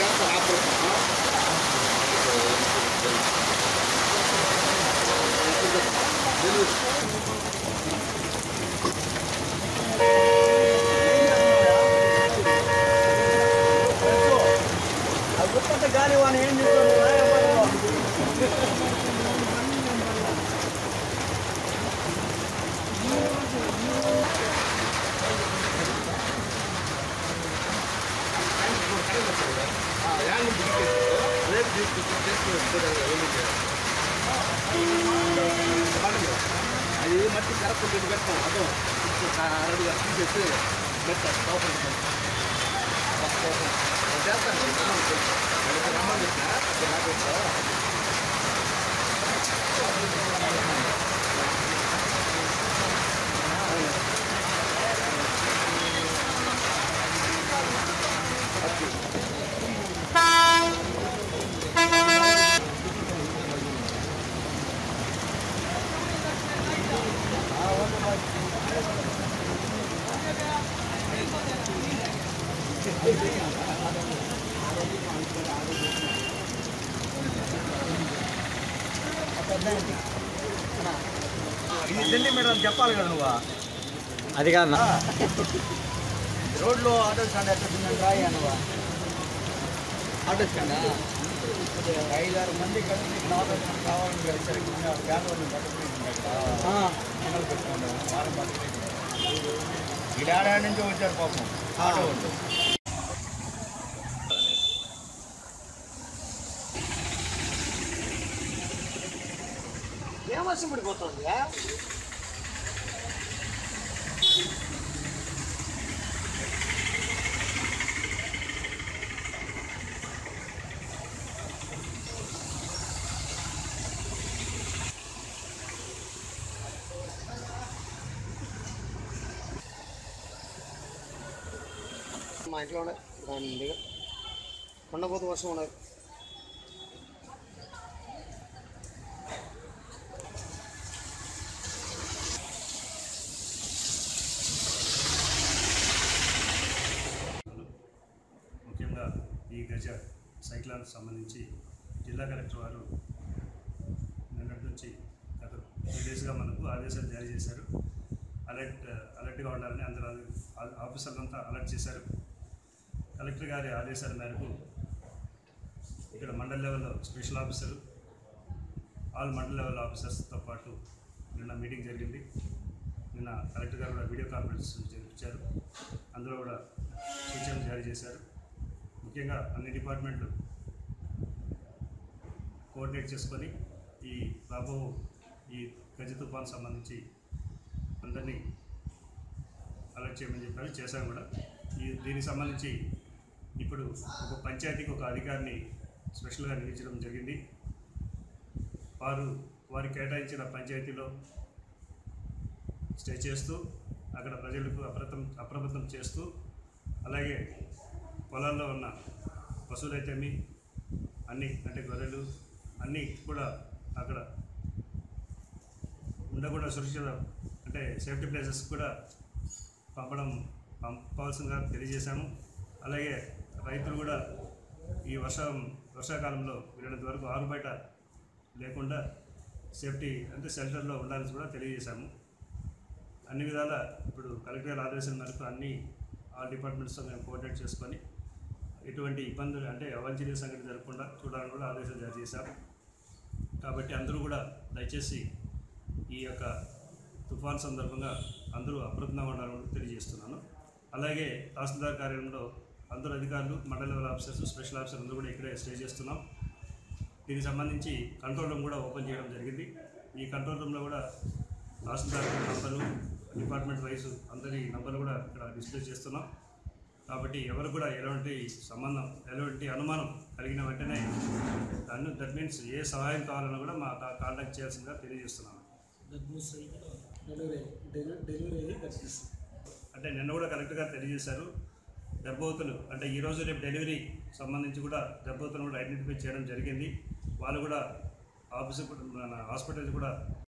గాలి వాని ఏం చేస్తాడు అది మట్టి కరెక్ట్ పెడతాం అదో అరడుగా తీసేసి పెట్టారు లోపల చేస్తాను రమ్మని చెప్పిన ఇది ఢిల్లీ మేడం చెప్పాలి కదా నువ్వు అది కాదు రోడ్లో ఆటో స్టాండ్ ఎక్కడ ఉందని రాయి నువ్వు ఆటో స్టాండా ఐదారు మంది కలిసి ఇక్కడ ఆటో స్టాండ్ కావాలని కలిసారు బ్యాంకులో పెట్టుకున్నాడు వారం పట్టుకుని ఈ ఏడాది నుంచి వచ్చారు పాపం ఆటో వాళ్ళు ఏమర్శం పడిపోతుంది మా ఇంట్లో ఉన్నాయి దాని దగ్గర కొండపోతు వర్షం ఉన్నది ముఖ్యంగా ఈ గజ సైక్లాన్ సంబంధించి జిల్లా కలెక్టర్ వారు నిన్నటి నుంచి గత టూ డేస్గా మనకు ఆదేశాలు జారీ చేశారు అలర్ట్ అలర్ట్గా ఉండాలని అందరూ ఆ- ఆఫీసర్లంతా అలర్ట్ చేశారు కలెక్టర్ గారి ఆదేశాల మేరకు ఇక్కడ మండల్ లెవెల్లో special officer all mandal level ఆఫీసర్స్తో పాటు నిన్న మీటింగ్ జరిగింది నిన్న కలెక్టర్ గారు కూడా వీడియో కాన్ఫరెన్స్ జరిపించారు అందులో కూడా సూచనలు జారీ చేశారు ముఖ్యంగా అన్ని డిపార్ట్మెంట్లు కోఆర్డినేట్ చేసుకొని ఈ రాబో ఈ గజ తుఫాన్ సంబంధించి అందరినీ అలర్ట్ చేయమని చెప్పారు చేశాం కూడా ఈ దీనికి సంబంధించి ఇప్పుడు ఒక పంచాయతీకి ఒక అధికారిని స్పెషల్గా నియమించడం జరిగింది వారు వారి కేటాయించిన పంచాయతీలో స్టే చేస్తూ అక్కడ ప్రజలకు అప్రతం అప్రమత్తం చేస్తూ అలాగే పొలాల్లో ఉన్న పశువులైతేమి అన్నీ అంటే గొర్రెలు అన్నీ కూడా అక్కడ ఉండకుండా సురక్షిత అంటే సేఫ్టీ ప్లేసెస్ కూడా పంపడం పంపవలసిందిగా తెలియజేశాము అలాగే రైతులు కూడా ఈ వర్షం వర్షాకాలంలో వీలైనంత వరకు ఆరు బయట లేకుండా సేఫ్టీ అంటే షెల్టర్లో ఉండాలని కూడా తెలియజేశాము అన్ని విధాల ఇప్పుడు కలెక్టర్ గారి ఆదేశం మేరకు అన్ని ఆల్ డిపార్ట్మెంట్స్తో మేము కోఆర్డినేట్ చేసుకొని ఎటువంటి ఇబ్బందులు అంటే అవాంఛనీయ సంఘటన జరగకుండా చూడాలని కూడా ఆదేశాలు జారీ చేశాం కాబట్టి అందరూ కూడా దయచేసి ఈ యొక్క తుఫాన్ సందర్భంగా అందరూ అప్రమత్తంగా ఉండాలని తెలియజేస్తున్నాను అలాగే తహసీల్దార్ కార్యాలయంలో అందరూ అధికారులు మండల లెవెల్ ఆఫీసర్స్ స్పెషల్ ఆఫీసర్ అందరూ కూడా ఇక్కడే స్టే చేస్తున్నాం దీనికి సంబంధించి కంట్రోల్ రూమ్ కూడా ఓపెన్ చేయడం జరిగింది ఈ కంట్రోల్ రూమ్లో కూడా తహసీల్దార్ నంబర్లు డిపార్ట్మెంట్ వైజ్ అందరి నంబర్లు కూడా ఇక్కడ డిస్ప్లే చేస్తున్నాం కాబట్టి ఎవరు కూడా ఎలాంటి సంబంధం ఎలాంటి అనుమానం కలిగిన వెంటనే దాన్ని దట్ మీన్స్ ఏ సహాయం కావాలన్నా కూడా మా కాంటాక్ట్ చేయాల్సిందిగా తెలియజేస్తున్నాను అంటే నిన్న కూడా కరెక్ట్గా తెలియజేశారు దెబ్బవుతులు అంటే ఈ రోజు రేపు డెలివరీ సంబంధించి కూడా దెబ్బవుతులను కూడా ఐడెంటిఫై చేయడం జరిగింది వాళ్ళు కూడా ఆఫీసు కూడా మన హాస్పిటల్ కూడా